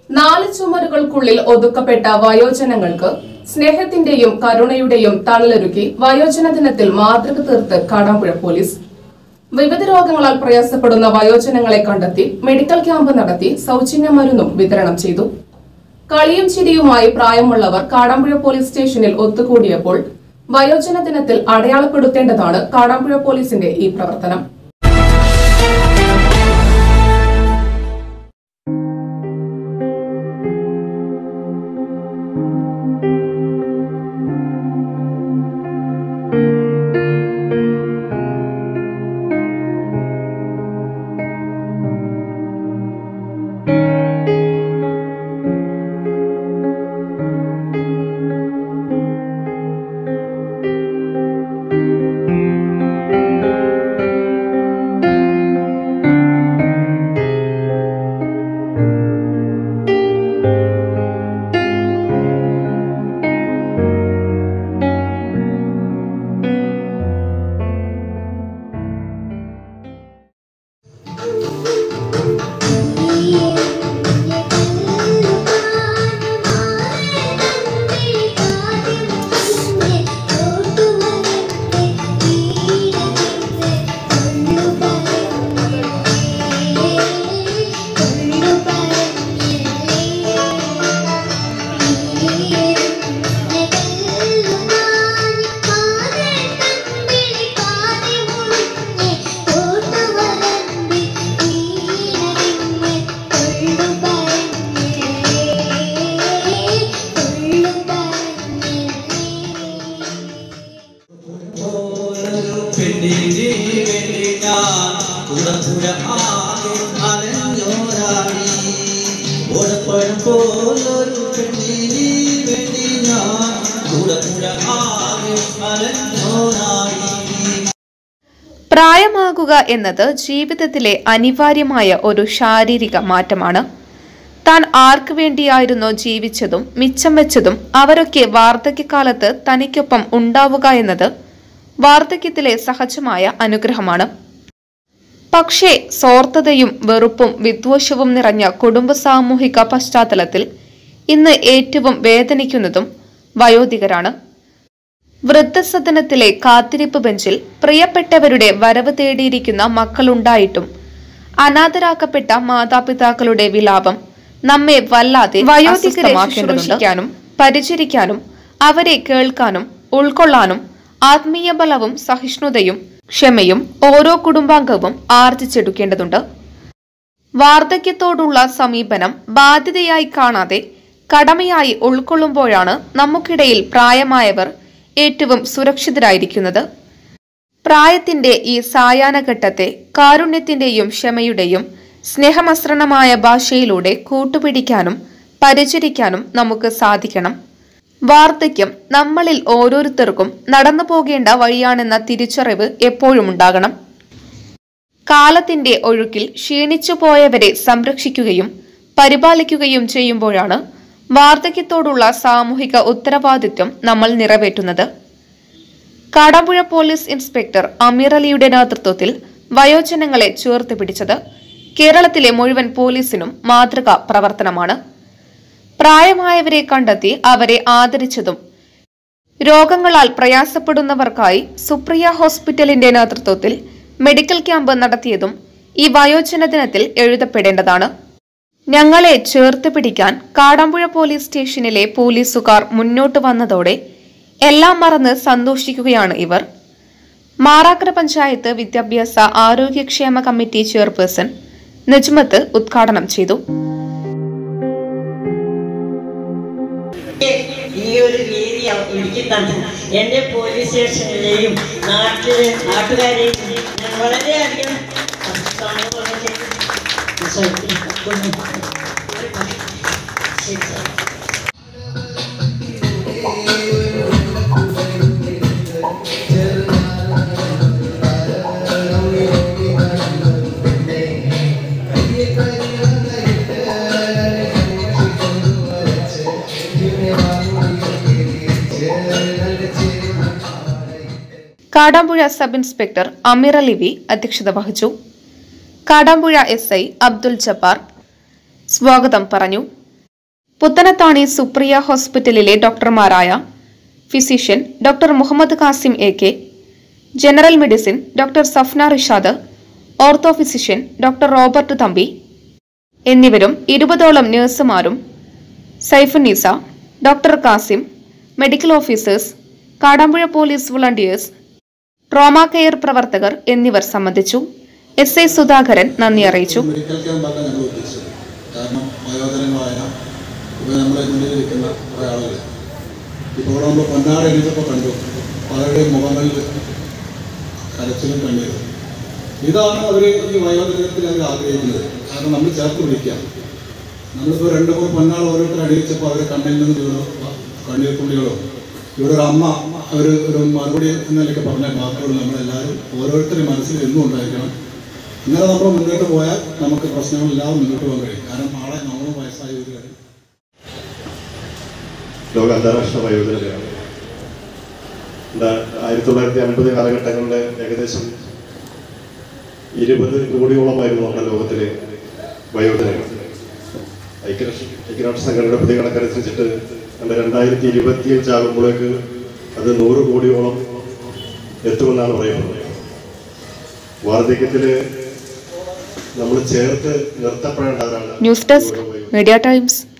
നാല് ചുമരുകൾക്കുള്ളിൽ ഒതുക്കപ്പെട്ട വയോജനങ്ങൾക്ക് സ്നേഹത്തിന്റെയും കരുണയുടെയും തണലൊരുക്കി വയോജന ദിനത്തിൽ മാതൃക തീർത്ത് കാടാമ്പുഴ പോലീസ് വിവിധ രോഗങ്ങളാൽ പ്രയാസപ്പെടുന്ന വയോജനങ്ങളെ കണ്ടെത്തി മെഡിക്കൽ ക്യാമ്പ് നടത്തി സൗജന്യ മരുന്നും വിതരണം ചെയ്തു കളിയും ചിരിയുമായി പ്രായമുള്ളവർ കാടാമ്പുഴ പോലീസ് സ്റ്റേഷനിൽ ഒത്തുകൂടിയപ്പോൾ വയോജന ദിനത്തിൽ അടയാളപ്പെടുത്തേണ്ടതാണ് കാടാമ്പുഴ പോലീസിന്റെ ഈ പ്രവർത്തനം പെണ്ണിനെ വേണ്ടി ഞാൻ കുടപ്പുര ആകെ അലഞ്ഞോരാടി ഓടപ്പഴം പോലൊരു പെണ്ണിനെ വേണ്ടി ഞാൻ കുടപ്പുര ആകെ അലഞ്ഞോരാടി പ്രായമാകുക എന്നത് ജീവിതത്തിലെ അനിവാര്യമായ ഒരു ശാരീരിക മാറ്റമാണ് താൻ ആർക്കു വേണ്ടിയായിരുന്നോ ജീവിച്ചതും മിച്ചം വെച്ചതും അവരൊക്കെ വാർദ്ധക്യകാലത്ത് തനിക്കൊപ്പം ഉണ്ടാവുക എന്നത് വാർദ്ധക്യത്തിലെ സഹജമായ അനുഗ്രഹമാണ് പക്ഷേ സ്വാർത്ഥതയും വെറുപ്പും വിദ്വേഷവും നിറഞ്ഞ കുടുംബ സാമൂഹിക പശ്ചാത്തലത്തിൽ ഇന്ന് ഏറ്റവും വേദനിക്കുന്നതും വയോധികരാണ് വൃദ്ധസദനത്തിലെ കാത്തിരിപ്പ് ബെഞ്ചിൽ പ്രിയപ്പെട്ടവരുടെ വരവ് തേടിയിരിക്കുന്ന മക്കളുണ്ടായിട്ടും അനാഥരാക്കപ്പെട്ട മാതാപിതാക്കളുടെ വിലാപം നമ്മെ വല്ലാതെ വയോധികരെ ശുശ്രൂഷിക്കാനും പരിചരിക്കാനും അവരെ കേൾക്കാനും ഉൾക്കൊള്ളാനും ആത്മീയ ബലവും സഹിഷ്ണുതയും ക്ഷമയും ഓരോ കുടുംബാംഗവും ആർജിച്ചെടുക്കേണ്ടതുണ്ട് വാർദ്ധക്യത്തോടുള്ള സമീപനം ബാധ്യതയായി കാണാതെ കടമയായി ഉൾക്കൊള്ളുമ്പോഴാണ് നമുക്കിടയിൽ പ്രായമായവർ ഏറ്റവും സുരക്ഷിതരായിരിക്കുന്നത് പ്രായത്തിന്റെ ഈ സായാഹ്നഘട്ടത്തെ കാരുണ്യത്തിന്റെയും ക്ഷമയുടെയും സ്നേഹമസൃണമായ ഭാഷയിലൂടെ കൂട്ടുപിടിക്കാനും പരിചരിക്കാനും നമുക്ക് സാധിക്കണം വാർദ്ധക്യം നമ്മളിൽ ഓരോരുത്തർക്കും നടന്നു പോകേണ്ട വഴിയാണെന്ന തിരിച്ചറിവ് എപ്പോഴും ഉണ്ടാകണം കാലത്തിന്റെ ഒഴുക്കിൽ ക്ഷീണിച്ചു പോയവരെ സംരക്ഷിക്കുകയും പരിപാലിക്കുകയും ചെയ്യുമ്പോഴാണ് വാർദ്ധക്യത്തോടുള്ള സാമൂഹിക ഉത്തരവാദിത്വം നമ്മൾ നിറവേറ്റുന്നത് കാടാമ്പുഴ പോലീസ് ഇൻസ്പെക്ടർ അമീർ അലിയുടെ നേതൃത്വത്തിൽ വയോജനങ്ങളെ ചേർത്ത് പിടിച്ചത് കേരളത്തിലെ മുഴുവൻ പോലീസിനും മാതൃകാ പ്രവർത്തനമാണ് പ്രായമായവരെ കണ്ടെത്തി അവരെ ആദരിച്ചതും രോഗങ്ങളാൽ പ്രയാസപ്പെടുന്നവർക്കായി സുപ്രിയ ഹോസ്പിറ്റലിന്റെ നേതൃത്വത്തിൽ മെഡിക്കൽ ക്യാമ്പ് നടത്തിയതും ഈ വയോജന ദിനത്തിൽ എഴുതപ്പെടേണ്ടതാണ് ഞങ്ങളെ ചേർത്ത് പിടിക്കാൻ കാടാമ്പുഴ പോലീസ് സ്റ്റേഷനിലെ പോലീസുകാർ മുന്നോട്ട് വന്നതോടെ എല്ലാം മറന്ന് സന്തോഷിക്കുകയാണ് ഇവർ മാറാക്കര പഞ്ചായത്ത് വിദ്യാഭ്യാസ ആരോഗ്യക്ഷേമ കമ്മിറ്റി ചെയർപേഴ്സൺ നജ്മത്ത് ഉദ്ഘാടനം ചെയ്തു ഈ ഒരു രീതി എനിക്ക് തന്നു എൻ്റെ പോലീസ് സ്റ്റേഷനിലെയും നാട്ടിലെ നാട്ടുകാരെയും ഞാൻ വളരെയധികം സന്തോഷം ചെയ്തു. ശരി sir Kadampuzha sub inspector Ameer Ali V അധ്യക്ഷത വഹിച്ചു കാടാമ്പുഴ എസ് ഐ അബ്ദുൽ ജബ്ബാർ സ്വാഗതം പറഞ്ഞു പുത്തനത്താണി സുപ്രിയ ഹോസ്പിറ്റലിലെ ഡോക്ടർമാരായ physician doctor Muhammad Kasim A K general medicine doctor Safna Rishad ortho physician doctor Robert Thampi എന്നിവരും ഇരുപതോളം നഴ്സുമാരും Saifunneesa doctor Kasim medical officers Kadampuzha police volunteers trauma care പ്രവർത്തകർ എന്നിവർ സംബന്ധിച്ചു എസ് ഐ സുധാകരൻ നന്ദി അറിയിച്ചു മെഡിക്കൽ ക്യാമ്പാണ് ഞങ്ങൾ ഉദ്ദേശിച്ചത് കാരണം വയോജനങ്ങളായ ഇപ്പോൾ നമ്മളെ മുന്നിലിരിക്കുന്ന കുറേ ആളുകൾ ഇപ്പോൾ നമ്മൾ പൊന്നാട് എഴുതിയപ്പോൾ കണ്ടു പലരുടെയും മുഖങ്ങളിൽ കരച്ചിലും കണ്ണീരും ഇതാണ് അവർ ഈ വയോജനത്തിൽ അവർ ആഗ്രഹിക്കുന്നത് കാരണം നമ്മൾ ചേർത്ത് പിടിക്കുക നമ്മളിപ്പോൾ രണ്ട് മൂന്ന് പൊന്നാൾ ഓരോരുത്തർ അടിയിച്ചപ്പോൾ അവർ കണ്ണിൽ നിന്ന് വീണു കണ്ണീർ തുള്ളികളോ ഇവിടെ ഒരു അമ്മ അവർ ഒരു മറുപടി എന്ന നിലയ്ക്ക് പറഞ്ഞ വാക്കുകൾ നമ്മളെല്ലാവരും ഓരോരുത്തരും മനസ്സിൽ എന്നും ഉണ്ടായിരിക്കണം ഇങ്ങനെ നമ്മൾ മുന്നോട്ട് പോയാൽ നമുക്ക് പ്രശ്നങ്ങളില്ലാതെ മുന്നോട്ട് പോകാൻ കഴിയും കാരണം നാളെ നമ്മൾ വയസ്സായി വരികയാണ് ലോക അന്താരാഷ്ട്ര വയോജന ദിനം എന്താ- ആയിരത്തി തൊള്ളായിരത്തി അൻപത് കാലഘട്ടങ്ങളിലെ ഏകദേശം ഇരുപത് കോടിയോളമായിരുന്നു നമ്മുടെ ലോകത്തിലെ വയോജനങ്ങൾ ഐക്യരാഷ്ട്ര ഐക്യരാഷ്ട്ര സംഘടനയുടെ പുതിയ കണക്കനുസരിച്ചിട്ട് നമ്മുടെ രണ്ടായിരത്തി ഇരുപത്തിയഞ്ച് ആകുമ്പോഴേക്ക് അത് നൂറ് കോടിയോളം എത്തുമെന്നാണ് പറയുന്നത് വാർദ്ധക്യത്തിൽ നമ്മൾ ചേർത്ത് നിർത്തപ്പെടേണ്ടവരാണ് ന്യൂസ് ഡെസ്ക് മീഡിയ ടൈംസ്